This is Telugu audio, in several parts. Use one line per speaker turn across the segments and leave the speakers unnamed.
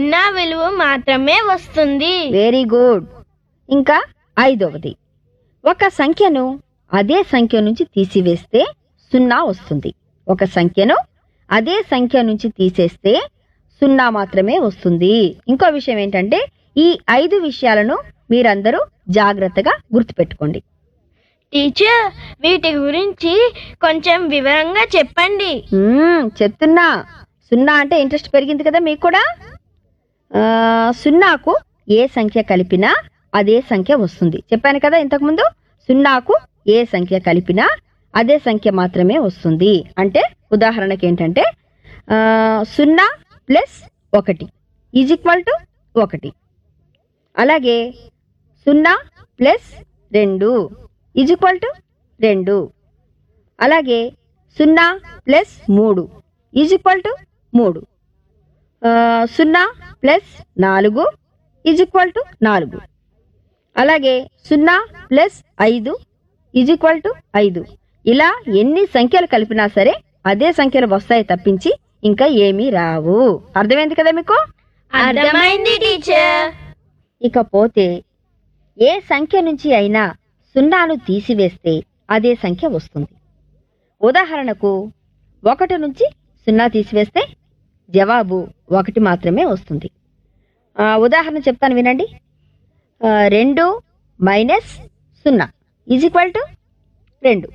సున్నా విలువ మాత్రమే వస్తుంది
వెరీ గుడ్ ఇంకా ఐదవది ఒక సంఖ్యను అదే సంఖ్య నుంచి తీసివేస్తే సున్నా వస్తుంది ఒక సంఖ్యను అదే సంఖ్య నుంచి తీసేస్తే సున్నా మాత్రమే వస్తుంది ఇంకో విషయం ఏంటంటే ఈ ఐదు విషయాలను మీరందరూ జాగ్రత్తగా గుర్తుపెట్టుకోండి
టీచర్ వీటి గురించి కొంచెం వివరంగా చెప్పండి
మ్మ్, చెప్తున్నా సున్నా అంటే ఇంట్రెస్ట్ పెరిగింది కదా మీకు కూడా ఆ, సున్నాకు ఏ సంఖ్య కలిపినా అదే సంఖ్య వస్తుంది చెప్పాను కదా ఇంతకుముందు సున్నాకు ఏ సంఖ్య కలిపినా అదే సంఖ్య మాత్రమే వస్తుంది అంటే ఉదాహరణకి ఏంటంటే ఆ, సున్నా ప్లస్ ఒకటి ఈజ్ ఈక్వల్ టు ఒకటి అలాగే సున్నా ప్లస్ రెండు ఈజ్ ఈక్వల్ టు రెండు అలాగే సున్నా ప్లస్ మూడు ఈజ్ ఈక్వల్ టు మూడు ఆ, సున్నా ప్లస్ నాలుగు ఈజ్ ఈక్వల్ టు నాలుగు అలాగే సున్నా ప్లస్ ఐదు ఈజ్ ఈక్వల్ టు ఐదు ఇలా ఎన్ని సంఖ్యలు కలిపినా సరే అదే సంఖ్యలు వస్తాయి తప్పించి ఇంకా ఏమీ రావు అర్థమైంది కదా మీకు
అర్థమైంది టీచర్
ఇకపోతే ఏ సంఖ్య నుంచి అయినా సున్నాను తీసివేస్తే అదే సంఖ్య వస్తుంది ఉదాహరణకు ఒకటి నుంచి సున్నా తీసివేస్తే జవాబు ఒకటి మాత్రమే వస్తుంది ఆ, ఉదాహరణ చెప్తాను వినండి ఆ, రెండు మైనస్ సున్నా ఈజ్ ఈక్వల్ టు రెండు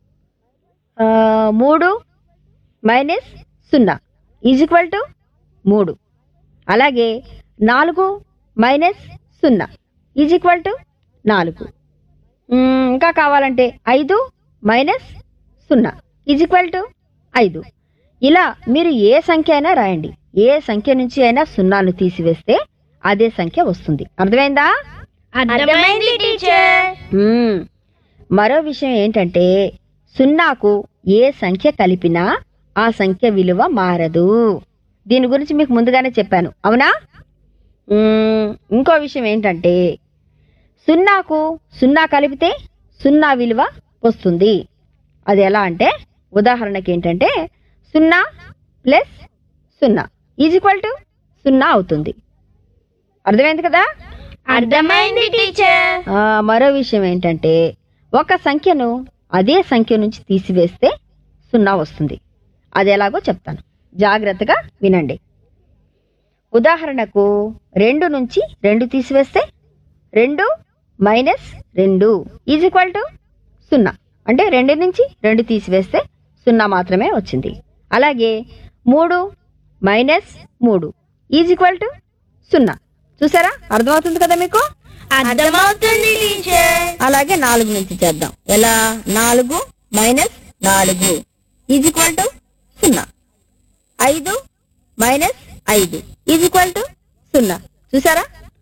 ఆ, మూడు మైనస్ సున్నా ఈజ్ ఈక్వల్ టు మూడు అలాగే నాలుగు మైనస్ సున్నా ఈజ్ ఈక్వల్ టు నాలుగు మ్మ్, ఇంకా కావాలంటే ఐదు మైనస్ సున్నా ఈజ్ ఈక్వల్ టు ఐదు ఇలా మీరు ఏ సంఖ్య అయినా రాయండి ఏ సంఖ్య నుంచి అయినా సున్నాను తీసివేస్తే అదే సంఖ్య వస్తుంది అర్థమైందా
అర్థమైంది టీచర్
మ్మ్. మరో విషయం ఏంటంటే సున్నాకు ఏ సంఖ్య కలిపినా ఆ సంఖ్య విలువ మారదు దీని గురించి మీకు ముందుగానే చెప్పాను అవునా మ్మ్. ఇంకో విషయం ఏంటంటే సున్నాకు సున్నా కలిపితే సున్నా విలువ వస్తుంది అది ఎలా అంటే ఉదాహరణకి ఏంటంటే సున్నా ప్లస్ సున్నా ఈజ్ ఈక్వల్ టు సున్నా అవుతుంది అర్థమైంది కదా
అర్థమైంది టీచర్
ఆ, మరో విషయం ఏంటంటే ఒక సంఖ్యను అదే సంఖ్య నుంచి తీసివేస్తే సున్నా వస్తుంది అది ఎలాగో చెప్తాను జాగ్రత్తగా వినండి ఉదాహరణకు రెండు నుంచి రెండు తీసివేస్తే రెండు మైనస్ రెండు ఈజ్ ఈక్వల్ టు సున్నా అంటే రెండు నుంచి రెండు తీసివేస్తే సున్నా మాత్రమే వచ్చింది అలాగే మూడు మైనస్ మూడు ఈజ్ ఈక్వల్ టు సున్నా చూసారా అర్థమవుతుంది కదా మీకు
అర్థమవుతుంది టీచర్
అలాగే నాలుగు నుంచి చేద్దాం ఎలా నాలుగు మైనస్ నాలుగు ఈజ్ ఈక్వల్ టు సున్నా ఐదు మైనస్ ఐదు ఈజ్ ఈక్వల్ టు సున్నా చూసారా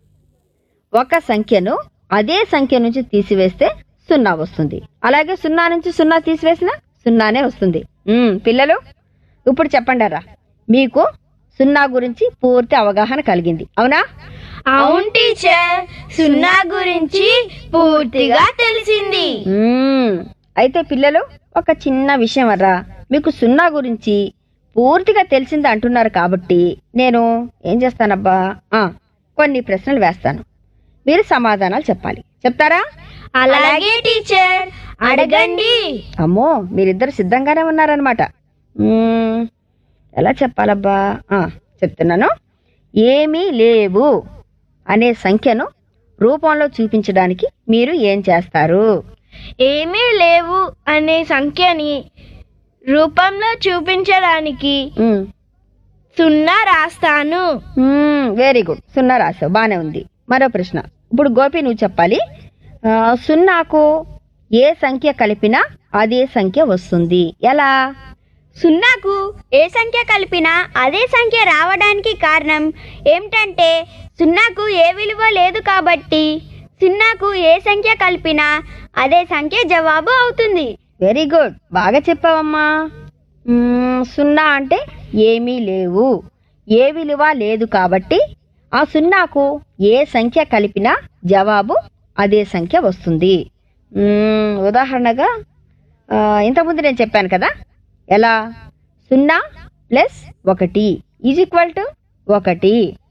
ఒక సంఖ్యను అదే సంఖ్య నుంచి తీసివేస్తే సున్నా వస్తుంది అలాగే సున్నా నుంచి సున్నా తీసివేసిన సున్నానే వస్తుంది మ్మ్, పిల్లలు ఇప్పుడు చెప్పండారా మీకు సున్నా గురించి పూర్తి అవగాహన కలిగింది అవునా
అవును టీచర్ సున్నా గురించి పూర్తిగా తెలిసింది
మ్మ్. అయితే పిల్లలు ఒక చిన్న విషయం అర్రా మీకు సున్నా గురించి పూర్తిగా తెలిసింది అంటున్నారు కాబట్టి నేను ఏం చేస్తానబ్బా ఆ, కొన్ని ప్రశ్నలు వేస్తాను మీరు సమాధానాలు చెప్పాలి చెప్తారా
అలాగే టీచర్ అడగండి
అమ్మో మీరిద్దరు సిద్ధంగానే ఉన్నారనమాట మ్మ్. ఎలా చెప్పాలబ్బా ఆ, చెప్తున్నాను ఏమీ లేవు అనే సంఖ్యను రూపంలో చూపించడానికి మీరు ఏం చేస్తారు
ఏమీ లేవు అనే సంఖ్యని రూపంలో చూపించడానికి
మ్మ్.
సున్నా రాస్తాను
వెరీ గుడ్ సున్నా రాసావు బానే ఉంది మరో ప్రశ్న ఇప్పుడు గోపి నువ్వు చెప్పాలి ఆ, సున్నాకు ఏ సంఖ్య కలిపినా అదే సంఖ్య వస్తుంది ఎలా
సున్నాకు ఏ సంఖ్య కలిపినా అదే సంఖ్య రావడానికి కారణం ఏమిటంటే సున్నాకు ఏ విలువ లేదు కాబట్టి సున్నాకు ఏ సంఖ్య కలిపినా అదే సంఖ్య జవాబు అవుతుంది
వెరీ గుడ్ బాగా చెప్పావమ్మా మ్మ్, సున్నా అంటే ఏమీ లేవు ఏ విలువ లేదు కాబట్టి ఆ సున్నాకు ఏ సంఖ్య కలిపినా జవాబు అదే సంఖ్య వస్తుంది మ్మ్, ఉదాహరణగా ఆ, ఇంతకుముందు నేను చెప్పాను కదా ఎలా సున్నా ప్లస్ ఒకటి ఈజ్ ఈక్వల్ టు ఒకటి